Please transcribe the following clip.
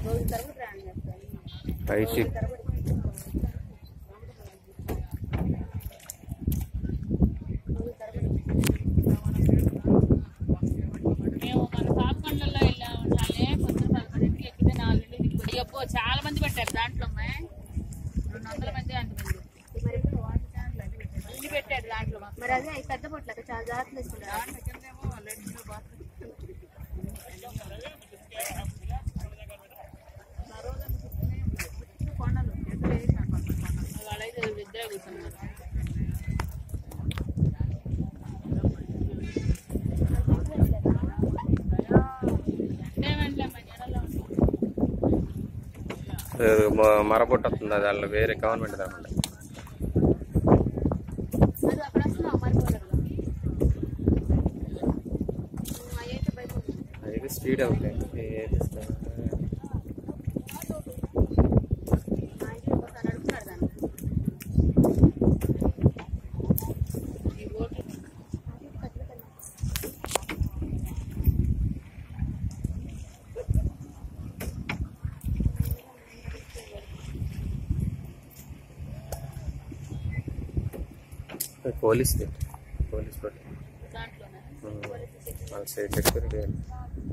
రోజు తరబడి రాని చెప్తాను పై షిప్ మేము మన పాపకొండలో వెళ్ళాము చాలే పొద్దున పదకొండింటికి ఎక్కితే నాలుగింటికి అబ్బో చాలా మంది పెట్టారు దాంట్లో అమ్మాయి రెండు వందల మంది అంటున్నారు మరి ఇప్పుడు వాటర్ క్యాన్లు అవి పెట్టారు. ఇల్లు పెట్టారు దాంట్లో మాకు మరి అదే ఈ పెద్ద పొట్ల చాలా జాగ్రత్తలు వేసుకుంటారు దాంట్లో కిందేమో లెడ్స్ బాత్రూమ్ కొండలు ఎక్కడ వేసాను వాళ్ళైతే ఇద్దరే కూర్చున్నారు అంటే వెంటనే నీళ్ళలో ఉంటాం మరబొట్టు వస్తుంది అది వాళ్ళు వేరే గవర్నమెంట్ దాని అది అక్కడ వస్తున్నావు మరిపోతారు అయితే భయపడుతుంది అది స్పీడ్ అవుతాయి ఏది ఇస్తారు? మా ఇంట్లో ఒకసారి అడుగుతాడు దాన్ని ఈ బోటు పోలీస్ పోలీస్ పట్టు దాంట్లోనే వాళ్ళ సైడ్ సెక్యూరిటీ